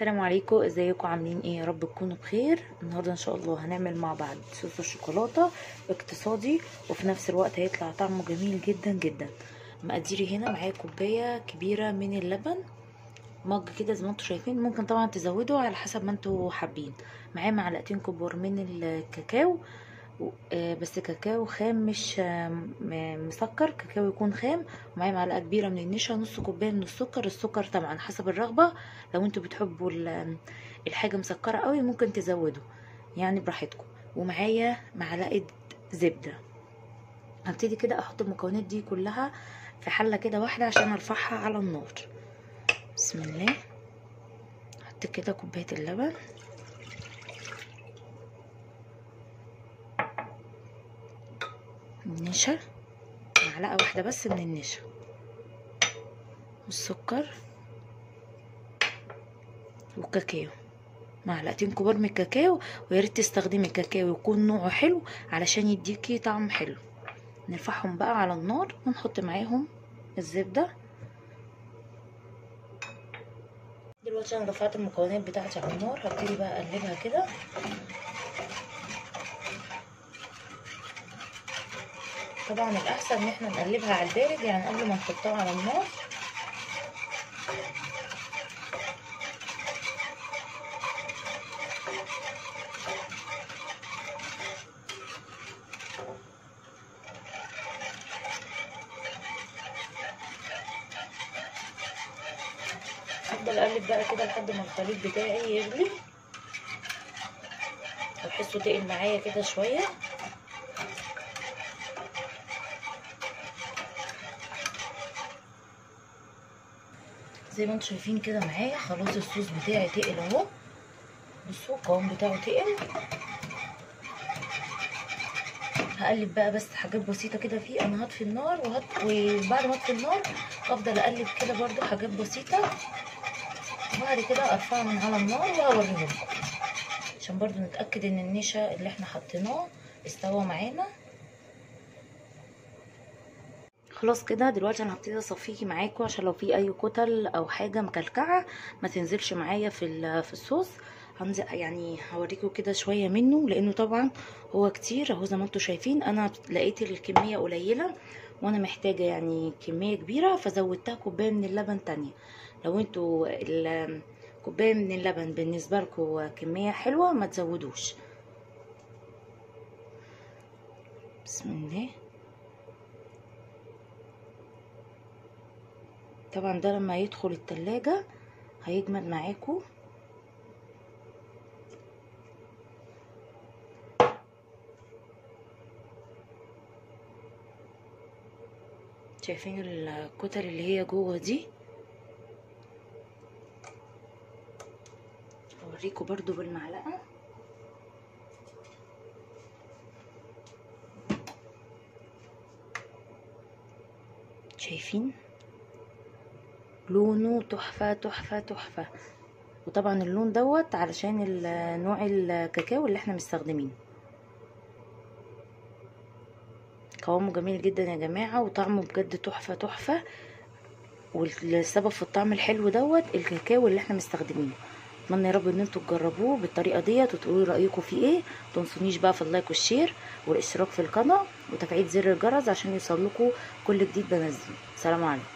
السلام عليكم ازيكم عاملين ايه يا رب تكونوا بخير النهارده ان شاء الله هنعمل مع بعض صوص الشوكولاته اقتصادي وفي نفس الوقت هيطلع طعمه جميل جدا جدا مقاديري هنا معايا كوبايه كبيره من اللبن مج كده زي ما انتم شايفين ممكن طبعا تزودوا على حسب ما انتم حابين معايا معلقتين كبار من الكاكاو بس كاكاو خام مش مسكر كاكاو يكون خام ومعايا معلقه كبيره من النشا نص كوبايه من السكر السكر طبعا حسب الرغبه لو انتوا بتحبوا الحاجه مسكره قوي ممكن تزودوا يعني براحتكم ومعايا معلقه زبده هبتدي كده احط المكونات دي كلها في حله كده واحده عشان ارفعها على النار بسم الله احط كده كوبايه اللبن النشا معلقه واحده بس من النشا والسكر والكاكاو معلقتين كبار من الكاكاو ويا ريت تستخدمي الكاكاو يكون نوعه حلو علشان يديكي طعم حلو نرفعهم بقى على النار ونحط معاهم الزبده دلوقتي انا رفعت المكونات بتاعتي على النار هبتدي بقى اقلبها كده طبعا الاحسن ان احنا نقلبها على البارد يعني قبل ما نحطها على النار افضل اقلب بقى كده لحد ما الخليط بتاعي يغلي واحسه تقل معايا كده شويه زي ما انتم شايفين كده معايا خلاص الصوص بتاعي تقل اهو بصوا القوام بتاعه تقل هقلب بقى بس حاجات بسيطه كده فيه انا هطفي النار وهط... وبعد ما اطفي النار افضل اقلب كده برده حاجات بسيطه وبعد كده ارفعها من على النار وهوريهم لكم عشان برده نتاكد ان النشا اللي احنا حطيناه استوى معانا خلاص كده دلوقتي انا هبتدي اصفيه معاكم عشان لو في اي كتل او حاجه مكلكعه ما تنزلش معايا في في الصوص هنزل يعني هوريكم كده شويه منه لانه طبعا هو كتير اهو زي ما انتم شايفين انا لقيت الكميه قليله وانا محتاجه يعني كميه كبيره فزودتها كوبايه من اللبن تانية لو انتوا كوبايه من اللبن بالنسبه لكم كميه حلوه ما تزودوش بسم الله طبعا ده لما يدخل التلاجة هيجمد معاكم شايفين الكتل اللي هي جوه دي اوريكم برضو بالمعلقه شايفين لونه تحفة تحفة تحفة وطبعا اللون دوت علشان نوع الكاكاو اللي احنا مستخدمينه قوامه جميل جدا يا جماعة وطعمه بجد تحفة تحفة والسبب في الطعم الحلو دوت الكاكاو اللي احنا مستخدمينه اتمنى يا رب ان انتوا تجربوه بالطريقه ديت وتقولوا رايكم فيه ايه متنسونيش بقى في اللايك والشير والاشتراك في القناه وتفعيل زر الجرس عشان يوصل لكم كل جديد بنزله سلام عليكم